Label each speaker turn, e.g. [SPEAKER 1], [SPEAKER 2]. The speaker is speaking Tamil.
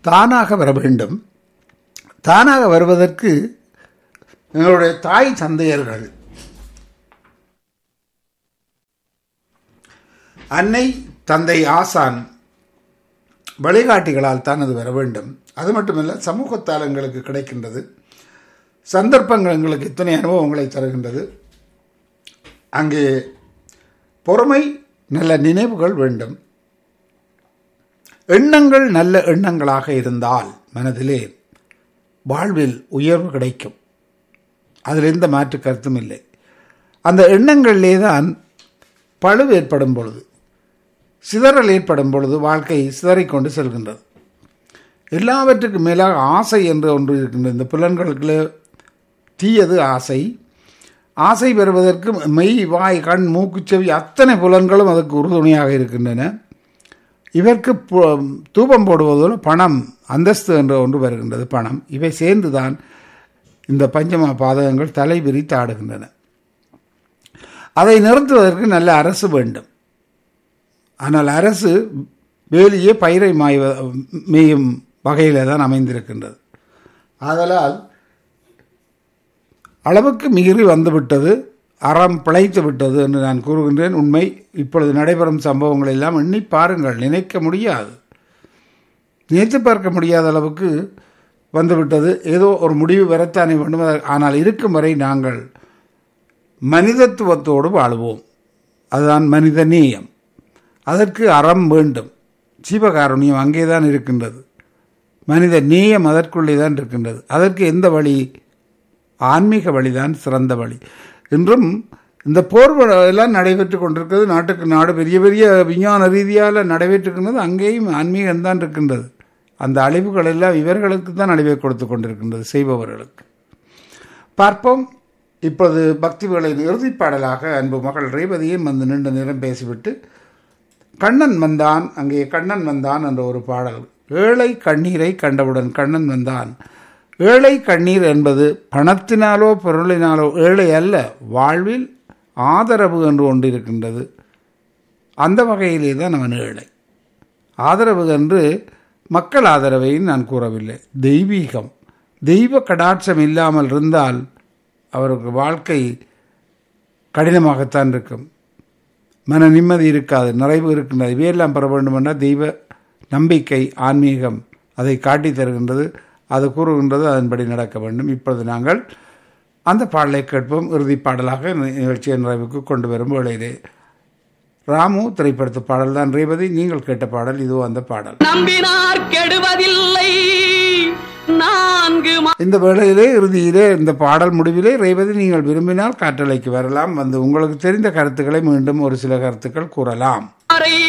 [SPEAKER 1] தானாக வர வேண்டும் தானாக வருவதற்கு எங்களுடைய தாய் தந்தையர்கள் அன்னை தந்தை ஆசான் வழிகாட்டிகளால் தான் அது வர வேண்டும் அது மட்டுமல்ல சமூகத்தால் எங்களுக்கு கிடைக்கின்றது சந்தர்ப்பங்கள் எங்களுக்கு இத்தனை அனுபவங்களை தருகின்றது அங்கே பொறுமை நல்ல நினைவுகள் வேண்டும் எண்ணங்கள் நல்ல எண்ணங்களாக இருந்தால் மனதிலே வாழ்வில் உயர்வு கிடைக்கும் அதில் எந்த மாற்று கருத்தும் இல்லை அந்த எண்ணங்களிலே தான் பழு ஏற்படும் பொழுது சிதறல் ஏற்படும் பொழுது வாழ்க்கை சிதறிக்கொண்டு செல்கின்றது எல்லாவற்றுக்கும் மேலாக ஆசை என்று ஒன்று இருக்கின்றது இந்த புலன்களுக்குள்ளே தீயது ஆசை ஆசை பெறுவதற்கு மெய் வாய் கண் மூக்குச்செவி அத்தனை புலன்களும் அதற்கு உறுதுணையாக இருக்கின்றன இவருக்கு தூபம் போடுவதோடு பணம் அந்தஸ்து என்ற ஒன்று வருகின்றது பணம் இவை சேர்ந்துதான் இந்த பஞ்சமா பாதகங்கள் தலை விரித்து ஆடுகின்றன அதை நிறுத்துவதற்கு நல்ல அரசு வேண்டும் ஆனால் அரசு வேலியே பயிரை மாய்வ மேயும் வகையில் தான் அமைந்திருக்கின்றது ஆதலால் அளவுக்கு மீறி வந்துவிட்டது அறம் பிழைத்து விட்டது என்று நான் கூறுகின்றேன் உண்மை இப்பொழுது நடைபெறும் சம்பவங்கள் எல்லாம் எண்ணி பாருங்கள் நினைக்க முடியாது நினைத்து பார்க்க முடியாத அளவுக்கு வந்துவிட்டது ஏதோ ஒரு முடிவு வரத்தானே வேண்டும் ஆனால் இருக்கும் வரை நாங்கள் மனிதத்துவத்தோடு வாழுவோம் அதுதான் மனித நேயம் அதற்கு அறம் வேண்டும் ஜீவகாருண்யம் அங்கே தான் இருக்கின்றது மனித நேயம் அதற்குள்ளே தான் இருக்கின்றது அதற்கு எந்த வழி ஆன்மீக வழிதான் சிறந்த வழி இன்றும் இந்த போர் எல்லாம் நடைபெற்று கொண்டிருக்கிறது நாட்டுக்கு நாடு பெரிய பெரிய விஞ்ஞான ரீதியால் நடைபெற்றிருக்கின்றது அங்கேயும் ஆன்மீகம்தான் இருக்கின்றது அந்த அழிவுகள் எல்லாம் இவர்களுக்கு தான் அழிவை கொடுத்து கொண்டிருக்கின்றது செய்பவர்களுக்கு பார்ப்போம் இப்பொழுது பக்தி வேளையின் இறுதிப்பாடலாக அன்பு மகள் ரேவதியும் வந்து நீண்ட நேரம் பேசிவிட்டு கண்ணன் வந்தான் அங்கே கண்ணன் வந்தான் என்ற ஒரு பாடல் ஏழை கண்ணீரை கண்டவுடன் கண்ணன் வந்தான் ஏழை கண்ணீர் என்பது பணத்தினாலோ பொருளினாலோ ஏழை அல்ல வாழ்வில் ஆதரவு என்று ஒன்று இருக்கின்றது அந்த வகையிலே தான் அவன் ஏழை ஆதரவு என்று மக்கள் ஆதரவை நான் கூறவில்லை தெய்வீகம் தெய்வ கடாட்சம் இல்லாமல் இருந்தால் அவருக்கு வாழ்க்கை கடினமாகத்தான் இருக்கும் மன நிம்மதி இருக்காது நிறைவு இருக்கின்றது இவையெல்லாம் பெற வேண்டுமென்றால் தெய்வ நம்பிக்கை ஆன்மீகம் அதை காட்டி தருகின்றது அது கூறுகின்றது அதன்படி நடக்க வேண்டும் இப்பொழுது நாங்கள் அந்த பாடலை கேட்போம் இறுதி பாடலாக நிகழ்ச்சியை நிறைவுக்கு கொண்டு வரும் வேளையிலே ராமு திரைப்படத்து பாடல் தான் ரேவதி நீங்கள் கேட்ட பாடல் இதோ அந்த பாடல்
[SPEAKER 2] நம்பினார் கெடுவதில்லை நான்கு
[SPEAKER 1] இந்த வேளையிலே இறுதியிலே இந்த பாடல் முடிவிலே ரேவதி நீங்கள் விரும்பினால் காற்றலைக்கு வரலாம் வந்து உங்களுக்கு தெரிந்த கருத்துக்களை மீண்டும் ஒரு சில கருத்துக்கள் கூறலாம்
[SPEAKER 2] மாறை